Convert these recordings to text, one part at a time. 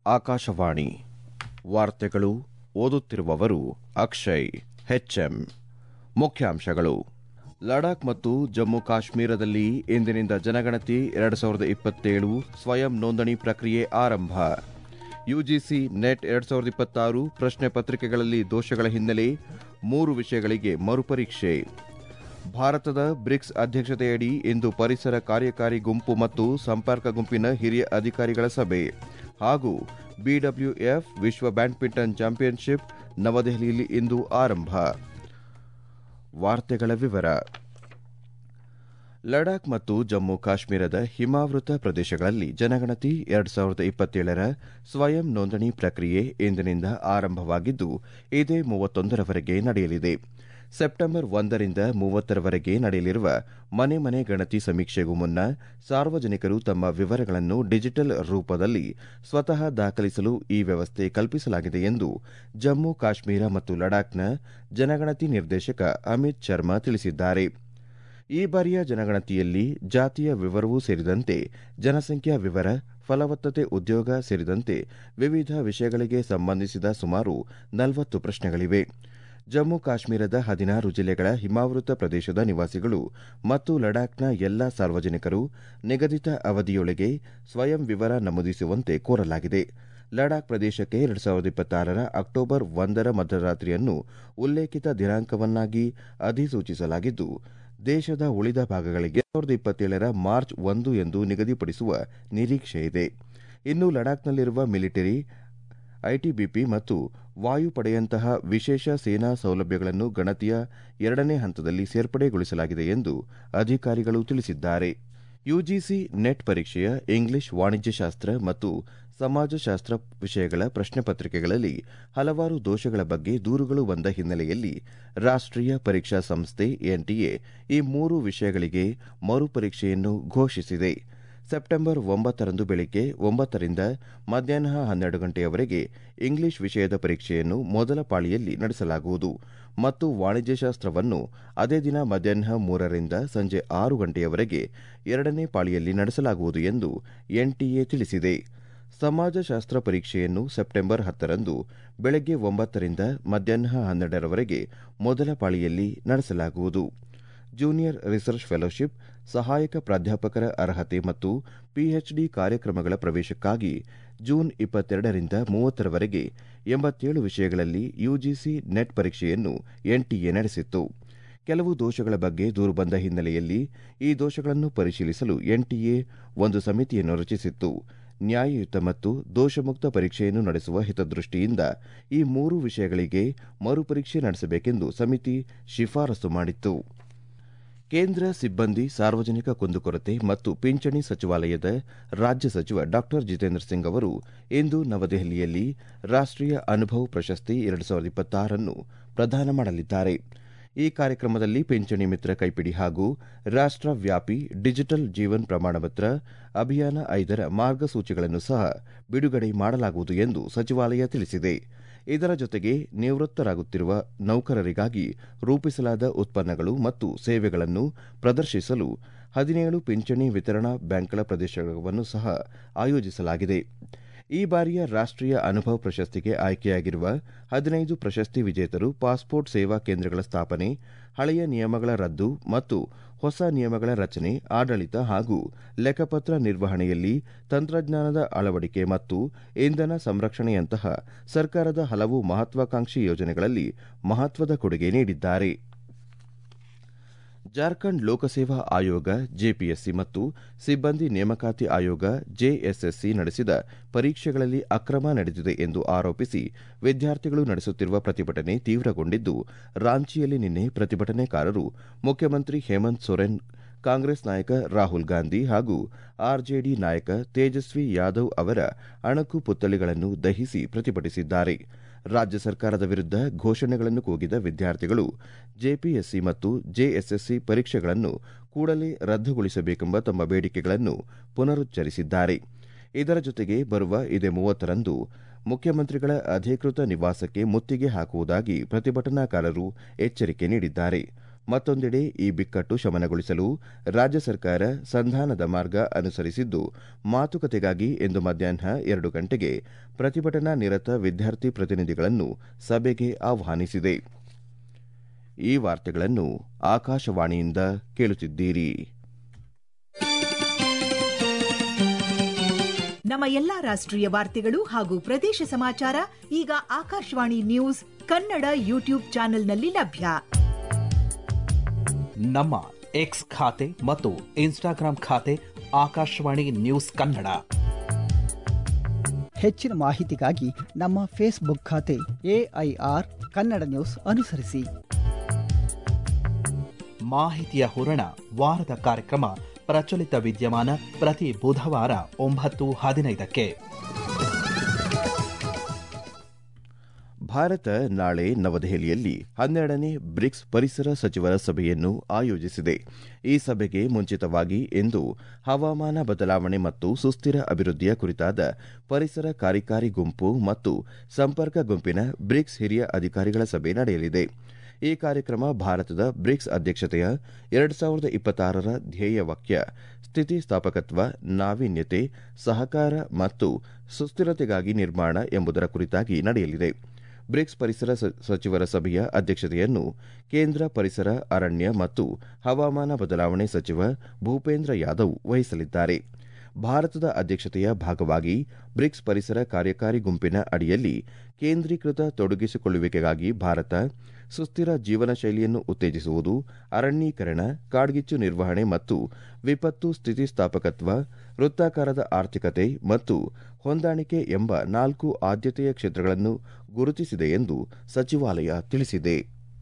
ಆಕಾಶವಾಣಿ ವಾರ್ತೆಗಳು ಓದುತ್ತಿರುವವರು ಅಕ್ಷಯ್ ಹೆಚ್ಎಂ ಮುಖ್ಯಾಂಶಗಳು ಲಡಾಖ್ ಮತ್ತು ಜಮ್ಮು ಕಾಶ್ಮೀರದಲ್ಲಿ ಇಂದಿನಿಂದ ಜನಗಣತಿ ಎರಡು ಸಾವಿರದ ಇಪ್ಪತ್ತೇಳು ಸ್ವಯಂ ನೋಂದಣಿ ಪ್ರಕ್ರಿಯೆ ಆರಂಭ ಯುಜಿಸಿ ನೆಟ್ ಎರಡು ಸಾವಿರದ ಇಪ್ಪತ್ತಾರು ಪ್ರಶ್ನೆ ಪತ್ರಿಕೆಗಳಲ್ಲಿ ದೋಷಗಳ ಹಿನ್ನೆಲೆ ಮೂರು ವಿಷಯಗಳಿಗೆ ಮರುಪರೀಕ್ಷೆ ಭಾರತದ ಬ್ರಿಕ್ಸ್ ಅಧ್ಯಕ್ಷತೆಯಡಿ ಇಂದು ಪರಿಸರ ಕಾರ್ಯಕಾರಿ ಗುಂಪು ಮತ್ತು ಸಂಪರ್ಕ ಗುಂಪಿನ ಹಿರಿಯ ಅಧಿಕಾರಿಗಳ ಸಭೆ ಹಾಗೂ ಬಿಡಬ್ಲ್ಯೂಎಫ್ ವಿಶ್ವ ಬ್ಯಾಡ್ಮಿಂಟನ್ ಚಾಂಪಿಯನ್ಶಿಪ್ ನವದೆಹಲಿಯಲ್ಲಿ ಇಂದು ಆರಂಭ ವಾರ್ತೆಗಳ ವಿವರ ಲಡಾಖ್ ಮತ್ತು ಜಮ್ಮು ಕಾಶ್ಮೀರದ ಹಿಮಾವೃತ ಪ್ರದೇಶಗಳಲ್ಲಿ ಜನಗಣತಿ ಎರಡು ಸಾವಿರದ ಇಪ್ಪತ್ತೇಳರ ಸ್ವಯಂ ನೋಂದಣಿ ಪ್ರಕ್ರಿಯೆ ಇಂದಿನಿಂದ ಆರಂಭವಾಗಿದ್ದು ಇದೇ ಮೂವತ್ತೊಂದರವರೆಗೆ ನಡೆಯಲಿದೆ ಸೆಪ್ಟೆಂಬರ್ ಒಂದರಿಂದ ಮೂವತ್ತರವರೆಗೆ ನಡೆಯಲಿರುವ ಮನೆ ಮನೆ ಗಣತಿ ಸಮೀಕ್ಷೆಗೂ ಮುನ್ನ ಸಾರ್ವಜನಿಕರು ತಮ್ಮ ವಿವರಗಳನ್ನು ಡಿಜಿಟಲ್ ರೂಪದಲ್ಲಿ ಸ್ವತಃ ದಾಖಲಿಸಲು ಈ ವ್ಯವಸ್ಥೆ ಕಲ್ಪಿಸಲಾಗಿದೆ ಎಂದು ಜಮ್ಮು ಕಾಶ್ಮೀರ ಮತ್ತು ಲಡಾಖ್ನ ಜನಗಣತಿ ನಿರ್ದೇಶಕ ಅಮಿತ್ ಶರ್ಮಾ ತಿಳಿಸಿದ್ದಾರೆ ಈ ಬಾರಿಯ ಜನಗಣತಿಯಲ್ಲಿ ಜಾತಿಯ ವಿವರವೂ ಸೇರಿದಂತೆ ಜನಸಂಖ್ಯಾ ವಿವರ ಫಲವತ್ತತೆ ಉದ್ಯೋಗ ಸೇರಿದಂತೆ ವಿವಿಧ ವಿಷಯಗಳಿಗೆ ಸಂಬಂಧಿಸಿದ ಸುಮಾರು ನಲವತ್ತು ಪ್ರಶ್ನೆಗಳಿವೆ ಜಮ್ಮು ಕಾಶ್ಮೀರದ ಹದಿನಾರು ಜಿಲ್ಲೆಗಳ ಹಿಮಾವೃತ ಪ್ರದೇಶದ ನಿವಾಸಿಗಳು ಮತ್ತು ಲಡಾಖ್ನ ಎಲ್ಲಾ ಸಾರ್ವಜನಿಕರು ನಿಗದಿತ ಅವಧಿಯೊಳಗೆ ಸ್ವಯಂ ವಿವರ ನಮೂದಿಸುವಂತೆ ಕೋರಲಾಗಿದೆ ಲಡಾಖ್ ಪ್ರದೇಶಕ್ಕೆ ಎರಡು ಸಾವಿರದ ಇಪ್ಪತ್ತಾರರ ಅಕ್ಟೋಬರ್ ಒಂದರ ಮಧ್ಯರಾತ್ರಿಯನ್ನು ಉಲ್ಲೇಖಿತ ದಿನಾಂಕವನ್ನಾಗಿ ಅಧಿಸೂಚಿಸಲಾಗಿದ್ದು ದೇಶದ ಉಳಿದ ಭಾಗಗಳಿಗೆ ಸಾವಿರದ ಇಪ್ಪತ್ತೇಳರ ಮಾರ್ಚ್ ಒಂದು ಎಂದು ನಿಗದಿಪಡಿಸುವ ನಿರೀಕ್ಷೆಯಿದೆ ಇನ್ನು ಲಡಾಖ್ನಲ್ಲಿರುವ ಮಿಲಿಟರಿ ಐಟಿಬಿಪಿ ಮತ್ತು ವಾಯುಪಡೆಯಂತಹ ವಿಶೇಷ ಸೇನಾ ಸೌಲಭ್ಯಗಳನ್ನು ಗಣತಿಯ ಎರಡನೇ ಹಂತದಲ್ಲಿ ಸೇರ್ಪಡೆಗೊಳಿಸಲಾಗಿದೆ ಎಂದು ಅಧಿಕಾರಿಗಳು ತಿಳಿಸಿದ್ದಾರೆ ಯುಜಿಸಿ ನೆಟ್ ಪರೀಕ್ಷೆಯ ಇಂಗ್ಲಿಷ್ ವಾಣಿಜ್ಯಶಾಸ್ತ್ರ ಮತ್ತು ಸಮಾಜಶಾಸ್ತ್ರ ವಿಷಯಗಳ ಪ್ರಶ್ನೆ ಪತ್ರಿಕೆಗಳಲ್ಲಿ ಹಲವಾರು ದೋಷಗಳ ಬಗ್ಗೆ ದೂರುಗಳು ಬಂದ ಹಿನ್ನೆಲೆಯಲ್ಲಿ ರಾಷ್ಟೀಯ ಪರೀಕ್ಷಾ ಸಂಸ್ಥೆ ಎನ್ಟಿಎ ಈ ಮೂರು ವಿಷಯಗಳಿಗೆ ಮರುಪರೀಕ್ಷೆಯನ್ನು ಘೋಷಿಸಿದೆ ಸೆಪ್ಟೆಂಬರ್ ಒಂಬತ್ತರಂದು ಬೆಳಗ್ಗೆ ಒಂಬತ್ತರಿಂದ ಮಧ್ಯಾಹ್ನ ಹನ್ನೆರಡು ಗಂಟೆಯವರೆಗೆ ಇಂಗ್ಲಿಷ್ ವಿಷಯದ ಪರೀಕ್ಷೆಯನ್ನು ಮೊದಲ ಪಾಳಿಯಲ್ಲಿ ನಡೆಸಲಾಗುವುದು ಮತ್ತು ವಾಣಿಜ್ಯಶಾಸ್ತ್ರವನ್ನು ಅದೇ ದಿನ ಮಧ್ಯಾಹ್ನ ಮೂರರಿಂದ ಸಂಜೆ ಆರು ಗಂಟೆಯವರೆಗೆ ಎರಡನೇ ಪಾಳಿಯಲ್ಲಿ ನಡೆಸಲಾಗುವುದು ಎಂದು ಎನ್ಟಿಎ ತಿಳಿಸಿದೆ ಸಮಾಜಶಾಸ್ತ್ರ ಪರೀಕ್ಷೆಯನ್ನು ಸೆಪ್ಟೆಂಬರ್ ಹತ್ತರಂದು ಬೆಳಗ್ಗೆ ಒಂಬತ್ತರಿಂದ ಮಧ್ಯಾಹ್ನ ಹನ್ನೆರಡರವರೆಗೆ ಮೊದಲ ಪಾಳಿಯಲ್ಲಿ ನಡೆಸಲಾಗುವುದು ಜೂನಿಯರ್ ರಿಸರ್ಚ್ ಫೆಲೋಶಿಪ್ ಸಹಾಯಕ ಪ್ರಾಧ್ಯಾಪಕರ ಅರ್ಹತೆ ಮತ್ತು ಪಿಎಚ್ಡಿ ಕಾರ್ಯಕ್ರಮಗಳ ಪ್ರವೇಶಕ್ಕಾಗಿ ಜೂನ್ ಇಪ್ಪತ್ತೆರಡರಿಂದ ಮೂವತ್ತರವರೆಗೆ ಎಂಬತ್ತೇಳು ವಿಷಯಗಳಲ್ಲಿ ಯುಜಿಸಿ ನೆಟ್ ಪರೀಕ್ಷೆಯನ್ನು ಎನ್ಟಿಎ ನಡೆಸಿತ್ತು ಕೆಲವು ದೋಷಗಳ ಬಗ್ಗೆ ದೂರು ಬಂದ ಹಿನ್ನೆಲೆಯಲ್ಲಿ ಈ ದೋಷಗಳನ್ನು ಪರಿಶೀಲಿಸಲು ಎನ್ಟಿಎ ಒಂದು ಸಮಿತಿಯನ್ನು ರಚಿಸಿತ್ತು ನ್ಯಾಯಯುತ ಮತ್ತು ದೋಷಮುಕ್ತ ಪರೀಕ್ಷೆಯನ್ನು ನಡೆಸುವ ಹಿತದೃಷ್ಟಿಯಿಂದ ಈ ಮೂರು ವಿಷಯಗಳಿಗೆ ಮರುಪರೀಕ್ಷೆ ನಡೆಸಬೇಕೆಂದು ಸಮಿತಿ ಶಿಫಾರಸು ಮಾಡಿತ್ತು ಕೇಂದ್ರ ಸಿಬ್ಬಂದಿ ಸಾರ್ವಜನಿಕ ಕುಂದುಕೊರತೆ ಮತ್ತು ಪಿಂಚಣಿ ಸಚಿವಾಲಯದ ರಾಜ್ಯ ಸಚಿವ ಡಾ ಜಿತೇಂದ್ರ ಸಿಂಗ್ ಅವರು ಇಂದು ನವದೆಹಲಿಯಲ್ಲಿ ರಾಷ್ಟೀಯ ಅನುಭವ್ ಪ್ರಶಸ್ತಿ ಎರಡು ಸಾವಿರದ ಇಪ್ಪತ್ತಾರನ್ನು ಪ್ರದಾನ ಮಾಡಲಿದ್ದಾರೆ ಈ ಕಾರ್ಯಕ್ರಮದಲ್ಲಿ ಪಿಂಚಣಿ ಮಿತ್ರ ಕೈಪಿಡಿ ಹಾಗೂ ರಾಷ್ಟವ್ಯಾಪಿ ಡಿಜಿಟಲ್ ಜೀವನ್ ಪ್ರಮಾಣಪತ್ರ ಅಭಿಯಾನ ಐದರ ಮಾರ್ಗಸೂಚಿಗಳನ್ನು ಸಹ ಬಿಡುಗಡೆ ಮಾಡಲಾಗುವುದು ಎಂದು ಸಚಿವಾಲಯ ತಿಳಿಸಿದೆ ಇದರ ಜೊತೆಗೆ ನಿವೃತ್ತರಾಗುತ್ತಿರುವ ನೌಕರರಿಗಾಗಿ ರೂಪಿಸಲಾದ ಉತ್ಪನ್ನಗಳು ಮತ್ತು ಸೇವೆಗಳನ್ನು ಪ್ರದರ್ಶಿಸಲು ಹದಿನೇಳು ಪಿಂಚಣಿ ವಿತರಣಾ ಬ್ಯಾಂಕ್ಗಳ ಪ್ರದೇಶವನ್ನು ಸಹ ಆಯೋಜಿಸಲಾಗಿದೆ ಈ ಬಾರಿಯ ರಾಷ್ಟೀಯ ಅನುಭವ್ ಪ್ರಶಸ್ತಿಗೆ ಆಯ್ಕೆಯಾಗಿರುವ ಹದಿನೈದು ಪ್ರಶಸ್ತಿ ವಿಜೇತರು ಪಾಸ್ಪೋರ್ಟ್ ಸೇವಾ ಕೇಂದ್ರಗಳ ಸ್ಥಾಪನೆ ಹಳೆಯ ನಿಯಮಗಳ ರದ್ದು ಮತ್ತು ಹೊಸ ನಿಯಮಗಳ ರಚನೆ ಆಡಳಿತ ಹಾಗೂ ಲೆಕ್ಕಪತ್ರ ನಿರ್ವಹಣೆಯಲ್ಲಿ ತಂತ್ರಜ್ಞಾನದ ಅಳವಡಿಕೆ ಮತ್ತು ಇಂಧನ ಸಂರಕ್ಷಣೆಯಂತಹ ಸರ್ಕಾರದ ಹಲವು ಮಹತ್ವಾಕಾಂಕ್ಷಿ ಯೋಜನೆಗಳಲ್ಲಿ ಮಹತ್ವದ ಕೊಡುಗೆ ನೀಡಿದ್ದಾರೆ ಜಾರ್ಖಂಡ್ ಲೋಕಸೇವಾ ಆಯೋಗ ಜೆಪಿಎಸ್ಸಿ ಮತ್ತು ಸಿಬ್ಬಂದಿ ನೇಮಕಾತಿ ಆಯೋಗ ಜೆಎಸ್ಎಸ್ಸಿ ನಡೆಸಿದ ಪರೀಕ್ಷೆಗಳಲ್ಲಿ ಅಕ್ರಮ ನಡೆದಿದೆ ಎಂದು ಆರೋಪಿಸಿ ವಿದ್ಯಾರ್ಥಿಗಳು ನಡೆಸುತ್ತಿರುವ ಪ್ರತಿಭಟನೆ ತೀವ್ರಗೊಂಡಿದ್ದು ರಾಂಚಿಯಲ್ಲಿ ನಿನ್ನೆ ಪ್ರತಿಭಟನೆಕಾರರು ಮುಖ್ಯಮಂತ್ರಿ ಹೇಮಂತ್ ಸೊರೆನ್ ಕಾಂಗ್ರೆಸ್ ನಾಯಕ ರಾಹುಲ್ ಗಾಂಧಿ ಹಾಗೂ ಆರ್ಜೆಡಿ ನಾಯಕ ತೇಜಸ್ವಿ ಯಾದವ್ ಅವರ ಅಣಕು ಪುತ್ಥಳಿಗಳನ್ನು ದಹಿಸಿ ಪ್ರತಿಭಟಿಸಿದ್ದಾರೆ ರಾಜ್ಯ ಸರ್ಕಾರದ ವಿರುದ್ಧ ಘೋಷಣೆಗಳನ್ನು ಕೂಗಿದ ವಿದ್ಯಾರ್ಥಿಗಳು ಜೆಪಿಎಸ್ಸಿ ಮತ್ತು ಜೆಎಸ್ಎಸ್ಸಿ ಪರೀಕ್ಷೆಗಳನ್ನು ಕೂಡಲೇ ರದ್ದುಗೊಳಿಸಬೇಕೆಂಬ ತಮ್ಮ ಬೇಡಿಕೆಗಳನ್ನು ಪುನರುಚ್ಚರಿಸಿದ್ದಾರೆ ಇದರ ಜೊತೆಗೆ ಬರುವ ಇದೇ ಮೂವತ್ತರಂದು ಮುಖ್ಯಮಂತ್ರಿಗಳ ಅಧಿಕೃತ ನಿವಾಸಕ್ಕೆ ಮುತ್ತಿಗೆ ಹಾಕುವುದಾಗಿ ಪ್ರತಿಭಟನಾಕಾರರು ಎಚ್ಚರಿಕೆ ನೀಡಿದ್ದಾರೆ ಮತ್ತೊಂದೆಡೆ ಈ ಬಿಕ್ಕಟ್ಟು ಶಮನಗೊಳಿಸಲು ರಾಜ್ಯ ಸರ್ಕಾರ ಸಂಧಾನದ ಮಾರ್ಗ ಅನುಸರಿಸಿದ್ದು ಮಾತುಕತೆಗಾಗಿ ಇಂದು ಮಧ್ಯಾಹ್ನ ಎರಡು ಗಂಟೆಗೆ ಪ್ರತಿಭಟನಾ ನಿರತ ವಿದ್ಯಾರ್ಥಿ ಪ್ರತಿನಿಧಿಗಳನ್ನು ಸಭೆಗೆ ಆಹ್ವಾನಿಸಿದೆ ಈ ವಾರ್ತೆಗಳನ್ನು ಆಕಾಶವಾಣಿಯಿಂದ ಕೇಳುತ್ತಿದ್ದೀರಿ ನಮ್ಮ ಎಲ್ಲಾ ರಾಷ್ಟ್ರೀಯ ವಾರ್ತೆಗಳು ಹಾಗೂ ಪ್ರದೇಶ ಸಮಾಚಾರ ಈಗ ಆಕಾಶವಾಣಿ ನ್ಯೂಸ್ ಕನ್ನಡ ಯೂಟ್ಯೂಬ್ ಚಾನೆಲ್ನಲ್ಲಿ ಲಭ್ಯ ನಮ್ಮ ಎಕ್ಸ್ ಖಾತೆ ಮತ್ತು ಇನ್ಸ್ಟಾಗ್ರಾಂ ಖಾತೆ ಆಕಾಶವಾಣಿ ನ್ಯೂಸ್ ಕನ್ನಡ ಹೆಚ್ಚಿನ ಮಾಹಿತಿಗಾಗಿ ನಮ್ಮ ಫೇಸ್ಬುಕ್ ಖಾತೆ ಎಐಆರ್ ಕನ್ನಡ ನ್ಯೂಸ್ ಅನುಸರಿಸಿ ಮಾಹಿತಿಯ ಹೂರಣ ವಾರದ ಕಾರ್ಯಕ್ರಮ ಪ್ರಚಲಿತ ವಿದ್ಯಮಾನ ಪ್ರತಿ ಬುಧವಾರ ಒಂಬತ್ತು ಹದಿನೈದಕ್ಕೆ ಭಾರತ ನಾಳೆ ನವದೆಹಲಿಯಲ್ಲಿ ಹನ್ನೆರಡನೇ ಬ್ರಿಕ್ಸ್ ಪರಿಸರ ಸಚಿವರ ಸಭೆಯನ್ನು ಆಯೋಜಿಸಿದೆ ಈ ಸಭೆಗೆ ಮುಂಚಿತವಾಗಿ ಇಂದು ಹವಾಮಾನ ಬದಲಾವಣೆ ಮತ್ತು ಸುಸ್ಥಿರ ಅಭಿವೃದ್ಧಿಯ ಕುರಿತಾದ ಪರಿಸರ ಕಾರ್ಯಕಾರಿ ಗುಂಪು ಮತ್ತು ಸಂಪರ್ಕ ಗುಂಪಿನ ಬ್ರಿಕ್ಸ್ ಹಿರಿಯ ಅಧಿಕಾರಿಗಳ ಸಭೆ ನಡೆಯಲಿದೆ ಈ ಕಾರ್ಯಕ್ರಮ ಭಾರತದ ಬ್ರಿಕ್ಸ್ ಅಧ್ಯಕ್ಷತೆಯ ಎರಡು ಸಾವಿರದ ಇಪ್ಪತ್ತಾರರ ಧ್ಯೇಯ ವಾಕ್ಯ ಸ್ಥಿತಿಸ್ಥಾಪಕತ್ವ ನಾವೀನ್ಯತೆ ಸಹಕಾರ ಮತ್ತು ಸುಸ್ಥಿರತೆಗಾಗಿ ನಿರ್ಮಾಣ ಎಂಬುದರ ಕುರಿತಾಗಿ ನಡೆಯಲಿದೆ ಬ್ರಿಕ್ಸ್ ಪರಿಸರ ಸಚಿವರ ಸಭೆಯ ಅಧ್ಯಕ್ಷತೆಯನ್ನು ಕೇಂದ್ರ ಪರಿಸರ ಅರಣ್ಯ ಮತ್ತು ಹವಾಮಾನ ಬದಲಾವಣೆ ಸಚಿವ ಭೂಪೇಂದ್ರ ಯಾದವ್ ವಹಿಸಲಿದ್ದಾರೆ ಭಾರತದ ಅಧ್ಯಕ್ಷತೆಯ ಭಾಗವಾಗಿ ಬ್ರಿಕ್ಸ್ ಪರಿಸರ ಕಾರ್ಯಕಾರಿ ಗುಂಪಿನ ಅಡಿಯಲ್ಲಿ ಕೇಂದ್ರೀಕೃತ ತೊಡಗಿಸಿಕೊಳ್ಳುವಿಕೆಗಾಗಿ ಭಾರತ ಸುಸ್ಥಿರ ಜೀವನ ಶೈಲಿಯನ್ನು ಉತ್ತೇಜಿಸುವುದು ಅರಣ್ಯೀಕರಣ ಕಾಡ್ಗಿಚ್ಚು ನಿರ್ವಹಣೆ ಮತ್ತು ವಿಪತ್ತು ಸ್ಥಿತಿಸ್ಥಾಪಕತ್ವ ವೃತ್ತಾಕಾರದ ಆರ್ಥಿಕತೆ ಮತ್ತು ಹೊಂದಾಣಿಕೆ ಎಂಬ ನಾಲ್ಕು ಆದ್ಯತೆಯ ಕ್ಷೇತ್ರಗಳನ್ನು ಗುರುತಿಸಿದೆ ಎಂದು ಸಚಿವಾಲಯ ತಿಳಿಸಿದೆ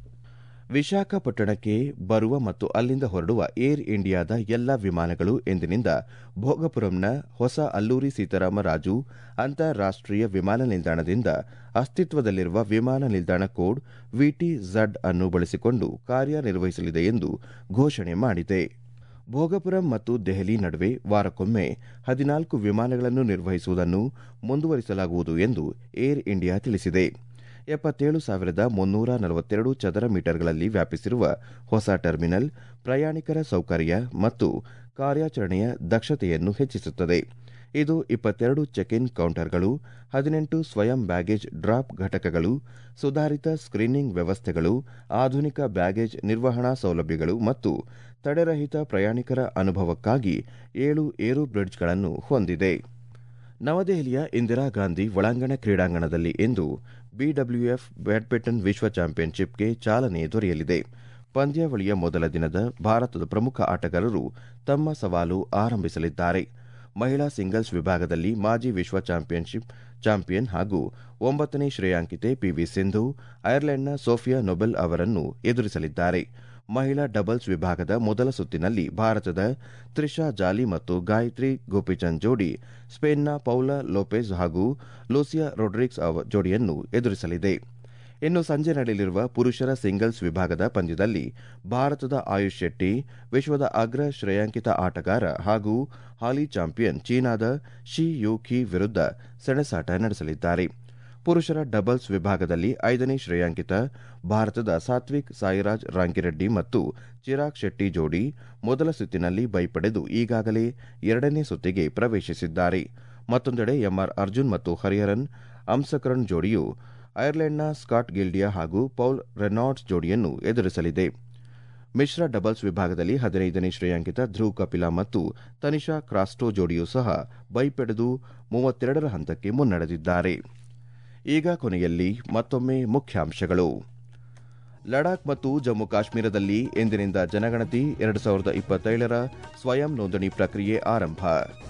ವಿಶಾಖಪಟ್ಟಣಕ್ಕೆ ಬರುವ ಮತ್ತು ಅಲ್ಲಿಂದ ಹೊರಡುವ ಏರ್ ಇಂಡಿಯಾದ ಎಲ್ಲ ವಿಮಾನಗಳು ಎಂದಿನಿಂದ ಭೋಗಪುರಂನ ಹೊಸ ಅಲ್ಲೂರಿ ಸೀತಾರಾಮರಾಜು ಅಂತಾರಾಷ್ಟೀಯ ವಿಮಾನ ನಿಲ್ದಾಣದಿಂದ ಅಸ್ತಿತ್ವದಲ್ಲಿರುವ ವಿಮಾನ ನಿಲ್ದಾಣ ಕೋಡ್ ವಿಟಿ ಝಡ್ ಅನ್ನು ಬಳಸಿಕೊಂಡು ಕಾರ್ಯನಿರ್ವಹಿಸಲಿದೆ ಎಂದು ಘೋಷಣೆ ಮಾಡಿದೆ ಭೋಗಪುರಂ ಮತ್ತು ದೆಹಲಿ ನಡುವೆ ವಾರಕ್ಕೊಮ್ಮೆ ಹದಿನಾಲ್ಕು ವಿಮಾನಗಳನ್ನು ನಿರ್ವಹಿಸುವುದನ್ನು ಮುಂದುವರಿಸಲಾಗುವುದು ಎಂದು ಏರ್ ಇಂಡಿಯಾ ತಿಳಿಸಿದೆ ಎಪ್ಪತ್ತೇಳು ಸಾವಿರದ ಮುನ್ನೂರ ನಲವತ್ತೆರಡು ಚದರ ಮೀಟರ್ಗಳಲ್ಲಿ ವ್ಯಾಪಿಸಿರುವ ಹೊಸ ಟರ್ಮಿನಲ್ ಪ್ರಯಾಣಿಕರ ಸೌಕರ್ಯ ಮತ್ತು ಕಾರ್ಯಾಚರಣೆಯ ದಕ್ಷತೆಯನ್ನು ಹೆಚ್ಚಿಸುತ್ತದೆ ಇದು ಇಪ್ಪತ್ತೆರಡು ಚೆಕ್ ಇನ್ ಕೌಂಟರ್ಗಳು ಹದಿನೆಂಟು ಸ್ವಯಂ ಬ್ಯಾಗೇಜ್ ಡ್ರಾಪ್ ಘಟಕಗಳು ಸುಧಾರಿತ ಸ್ಕ್ರೀನಿಂಗ್ ವ್ಯವಸ್ಥೆಗಳು ಆಧುನಿಕ ಬ್ಯಾಗೇಜ್ ನಿರ್ವಹಣಾ ಸೌಲಭ್ಯಗಳು ಮತ್ತು ತಡೆರಹಿತ ಪ್ರಯಾಣಿಕರ ಅನುಭವಕ್ಕಾಗಿ ಏಳು ಏರೋ ಬ್ರಿಡ್ಜ್ಗಳನ್ನು ಹೊಂದಿದೆ ನವದೆಹಲಿಯ ಇಂದಿರಾ ಗಾಂಧಿ ಒಳಾಂಗಣ ಕ್ರೀಡಾಂಗಣದಲ್ಲಿ ಇಂದು ಬಿಡಬ್ಲ್ಯೂಎಫ್ ಬ್ಯಾಡ್ಮಿಂಟನ್ ವಿಶ್ವ ಚಾಂಪಿಯನ್ಶಿಪ್ಗೆ ಚಾಲನೆ ದೊರೆಯಲಿದೆ ಪಂದ್ಯಾವಳಿಯ ಮೊದಲ ದಿನದ ಭಾರತದ ಪ್ರಮುಖ ಆಟಗಾರರು ತಮ್ಮ ಸವಾಲು ಆರಂಭಿಸಲಿದ್ದಾರೆ ಮಹಿಳಾ ಸಿಂಗಲ್ಸ್ ವಿಭಾಗದಲ್ಲಿ ಮಾಜಿ ವಿಶ್ವ ಚಾಂಪಿಯನ್ಶಿಪ್ ಚಾಂಪಿಯನ್ ಹಾಗೂ ಒಂಬತ್ತನೇ ಶ್ರೇಯಾಂಕಿತೆ ಪಿವಿ ಸಿಂಧು ಐರ್ಲೆಂಡ್ನ ಸೋಫಿಯಾ ನೊಬೆಲ್ ಅವರನ್ನು ಎದುರಿಸಲಿದ್ದಾರೆ ಮಹಿಳಾ ಡಬಲ್ಸ್ ವಿಭಾಗದ ಮೊದಲ ಸುತ್ತಿನಲ್ಲಿ ಭಾರತದ ತ್ರಿಷಾ ಜಾಲಿ ಮತ್ತು ಗಾಯತ್ರಿ ಗೋಪಿಚಂದ್ ಜೋಡಿ ಸ್ಪೇನ್ನ ಪೌಲಾ ಲೋಪೆಜ್ ಹಾಗೂ ಲೂಸಿಯಾ ರೊಡ್ರಿಕ್ಸ್ ಜೋಡಿಯನ್ನು ಎದುರಿಸಲಿದೆ ಇನ್ನು ಸಂಜೆ ನಡೆಯಲಿರುವ ಪುರುಷರ ಸಿಂಗಲ್ಸ್ ವಿಭಾಗದ ಪಂದ್ಯದಲ್ಲಿ ಭಾರತದ ಆಯುಷ್ ಶೆಟ್ಟಿ ವಿಶ್ವದ ಅಗ್ರ ಶ್ರೇಯಾಂಕಿತ ಆಟಗಾರ ಹಾಗೂ ಹಾಲಿ ಚಾಂಪಿಯನ್ ಚೀನಾದ ಶಿ ಯು ಖಿ ವಿರುದ್ಧ ಸೆಣಸಾಟ ನಡೆಸಲಿದ್ದಾರೆ ಪುರುಷರ ಡಬಲ್ಸ್ ವಿಭಾಗದಲ್ಲಿ ಐದನೇ ಶ್ರೇಯಾಂಕಿತ ಭಾರತದ ಸಾತ್ವಿಕ್ ಸಾಯಿರಾಜ್ ರಾಂಕಿರೆಡ್ಡಿ ಮತ್ತು ಚಿರಾಗ್ ಶೆಟ್ಟಿ ಜೋಡಿ ಮೊದಲ ಸುತ್ತಿನಲ್ಲಿ ಬೈ ಪಡೆದು ಈಗಾಗಲೇ ಎರಡನೇ ಸುತ್ತಿಗೆ ಪ್ರವೇಶಿಸಿದ್ದಾರೆ ಮತ್ತೊಂದೆಡೆ ಎಂಆರ್ ಅರ್ಜುನ್ ಮತ್ತು ಹರಿಹರನ್ ಅಂಸಕರಣ್ ಜೋಡಿಯು ಐರ್ಲೆಂಡ್ನ ಸ್ಕಾಟ್ ಗಿಲ್ಡಿಯಾ ಹಾಗೂ ಪೌಲ್ ರೆನಾಲ್ಡ್ಸ್ ಜೋಡಿಯನ್ನು ಎದುರಿಸಲಿದೆ ಮಿಶ್ರ ಡಬಲ್ಸ್ ವಿಭಾಗದಲ್ಲಿ ಹದಿನೈದನೇ ಶ್ರೇಯಾಂಕಿತ ಧ್ರುವ್ ಕಪಿಲಾ ಮತ್ತು ತನಿಷಾ ಕ್ರಾಸ್ಟೋ ಜೋಡಿಯೂ ಸಹ ಬೈ ಪಡೆದು ಮೂವತ್ತೆರಡರ ಹಂತಕ್ಕೆ ಮುನ್ನಡೆದಿದ್ದಾರೆ ಈಗ ಕೊನೆಯಲ್ಲಿ ಮತ್ತೊಮ್ಮೆ ಮುಖ್ಯಾಂಶಗಳು ಲಡಾಖ್ ಮತ್ತು ಜಮ್ಮು ಕಾಶ್ಮೀರದಲ್ಲಿ ಎಂದಿನಿಂದ ಜನಗಣತಿ ಎರಡು ಸಾವಿರದ ಇಪ್ಪತ್ತೇಳರ ಸ್ವಯಂ ನೋಂದಣಿ ಪ್ರಕ್ರಿಯೆ ಆರಂಭ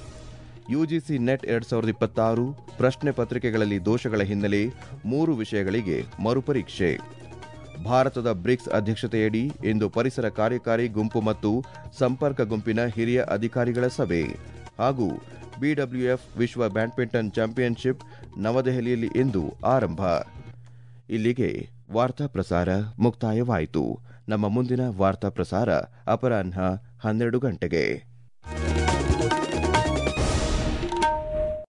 ಯುಜಿಸಿ ನೆಟ್ ಎರಡು ಸಾವಿರದ ಇಪ್ಪತ್ತಾರು ಪ್ರಶ್ನೆ ಪತ್ರಿಕೆಗಳಲ್ಲಿ ದೋಷಗಳ ಹಿನ್ನೆಲೆ ಮೂರು ವಿಷಯಗಳಿಗೆ ಮರುಪರೀಕ್ಷೆ ಭಾರತದ ಬ್ರಿಕ್ಸ್ ಅಧ್ಯಕ್ಷತೆಯಡಿ ಇಂದು ಪರಿಸರ ಕಾರ್ಯಕಾರಿ ಗುಂಪು ಮತ್ತು ಸಂಪರ್ಕ ಗುಂಪಿನ ಹಿರಿಯ ಅಧಿಕಾರಿಗಳ ಸಭೆ ಹಾಗೂ ಬಿಡಬ್ಲ್ಯೂಎಫ್ ವಿಶ್ವ ಬ್ಯಾಡ್ಮಿಂಟನ್ ಚಾಂಪಿಯನ್ಶಿಪ್ ನವದೆಹಲಿಯಲ್ಲಿ ಇಂದು ಆರಂಭ ಇಲ್ಲಿಗೆ ವಾರ್ತಾ ಪ್ರಸಾರ ಮುಕ್ತಾಯವಾಯಿತು ನಮ್ಮ ಮುಂದಿನ ವಾರ್ತಾ ಪ್ರಸಾರ ಅಪರಾಹ್ನ ಹನ್ನೆರಡು ಗಂಟೆಗೆ